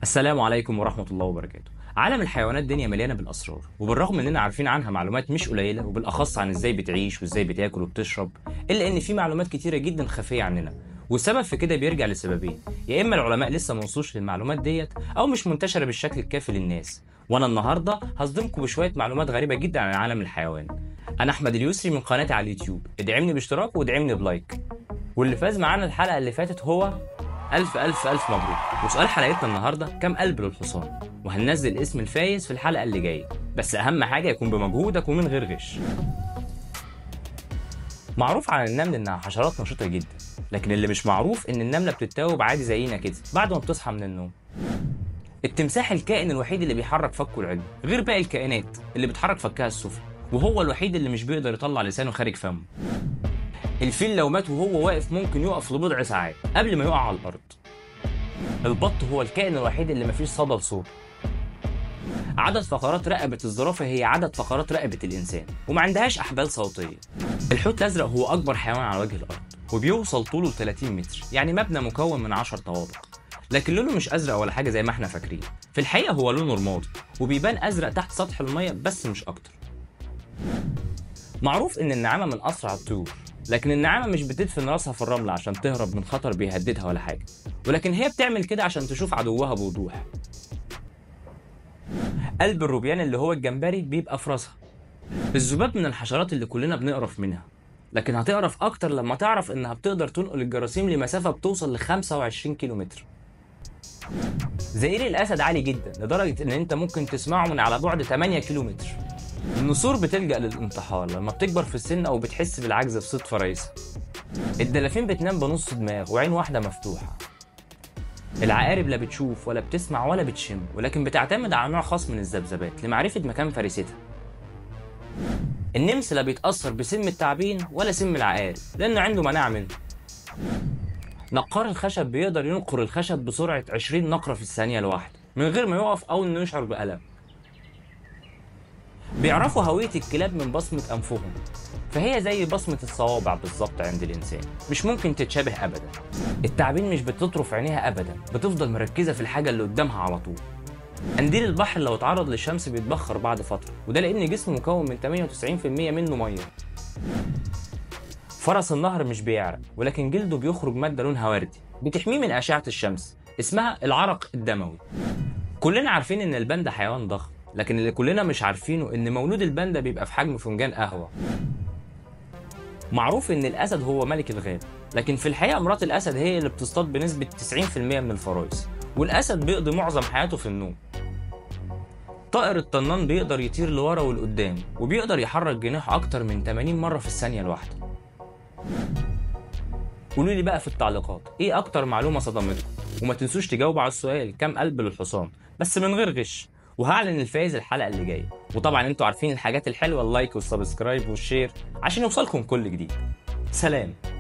السلام عليكم ورحمة الله وبركاته. عالم الحيوانات دنيا مليانة بالأسرار، وبالرغم إننا عارفين عنها معلومات مش قليلة وبالأخص عن إزاي بتعيش وإزاي بتاكل وبتشرب، إلا إن في معلومات كتيرة جدا خفية عننا، والسبب في كده بيرجع لسببين، يا إما العلماء لسه ما وصلوش للمعلومات ديت أو مش منتشرة بالشكل الكافي للناس، وأنا النهاردة هصدمكم بشوية معلومات غريبة جدا عن عالم الحيوان. أنا أحمد اليسري من قناتي على اليوتيوب، ادعمني باشتراك وادعمني بلايك. واللي فاز معانا الحلقة اللي فاتت هو ألف ألف ألف مبروك وسؤال حلقتنا النهاردة كم قلب للحصان وهننزل اسم الفايز في الحلقة اللي جاية بس أهم حاجة يكون بمجهودك ومن غير غش معروف عن النمل إنها حشرات نشيطة جدا لكن اللي مش معروف إن النملة بتتوب عادي زينا كده بعد ما بتصحى من النوم التمساح الكائن الوحيد اللي بيحرك فكه العلوي غير باقي الكائنات اللي بتحرك فكها السفلي وهو الوحيد اللي مش بيقدر يطلع لسانه خارج فمه الفيل لو مات وهو واقف ممكن يقف لبضع ساعات قبل ما يقع على الارض البط هو الكائن الوحيد اللي مفيش صدى لصوته عدد فقرات رقبة الزرافة هي عدد فقرات رقبة الإنسان وما عندهاش أحبال صوتية الحوت الأزرق هو أكبر حيوان على وجه الأرض وبيوصل طوله 30 متر يعني مبنى مكون من 10 طوابق لكن لونه مش أزرق ولا حاجة زي ما احنا فاكرين في الحقيقة هو لونه رمادي وبيبان أزرق تحت سطح المية بس مش أكتر معروف إن النعامة من أسرع الطيور لكن النعامة مش بتدفن راسها في الرمل عشان تهرب من خطر بيهددها ولا حاجة ولكن هي بتعمل كده عشان تشوف عدوها بوضوح قلب الروبيان اللي هو الجمبري بيبقى في راسها الذباب من الحشرات اللي كلنا بنقرف منها لكن هتقرف اكتر لما تعرف انها بتقدر تنقل الجراثيم لمسافة بتوصل ل 25 كيلومتر زئير الاسد عالي جدا لدرجة ان انت ممكن تسمعه من على بعد 8 كيلومتر النسور بتلجأ للانتحار لما بتكبر في السن أو بتحس بالعجز في صيد فريسة الدلافين بتنام بنص دماغ وعين واحدة مفتوحة العقارب لا بتشوف ولا بتسمع ولا بتشم ولكن بتعتمد على نوع خاص من الذبذبات لمعرفة مكان فريستها النمس لا بيتأثر بسم التعابين ولا سم العقارب لأنه عنده مناعة منه نقار الخشب بيقدر ينقر الخشب بسرعة 20 نقرة في الثانية الواحدة من غير ما يقف أو إنه يشعر بألم بيعرفوا هوية الكلاب من بصمة أنفهم فهي زي بصمة الصوابع بالظبط عند الإنسان مش ممكن تتشابه أبدا التعابين مش بتطرف عينيها أبدا بتفضل مركزة في الحاجة اللي قدامها على طول قنديل البحر لو اتعرض للشمس بيتبخر بعد فترة وده لأن جسمه مكون من 98% منه مية فرس النهر مش بيعرق ولكن جلده بيخرج مادة لونها وردي بتحميه من أشعة الشمس اسمها العرق الدموي كلنا عارفين إن الباندا حيوان ضخم لكن اللي كلنا مش عارفينه ان مولود الباندا بيبقى في حجم فنجان قهوه معروف ان الاسد هو ملك الغابه لكن في الحقيقه مرات الاسد هي اللي بتصطاد بنسبه 90% من الفرائس والاسد بيقضي معظم حياته في النوم طائر الطنان بيقدر يطير لورا ولقدام وبيقدر يحرك جناحه اكتر من 80 مره في الثانيه الواحده قولوا لي بقى في التعليقات ايه اكتر معلومه صدمتكم وما تنسوش تجاوبوا على السؤال كم قلب للحصان بس من غير غش وهعلن الفايز الحلقه اللي جايه وطبعا انتوا عارفين الحاجات الحلوه اللايك والسبسكرايب والشير عشان يوصلكم كل جديد سلام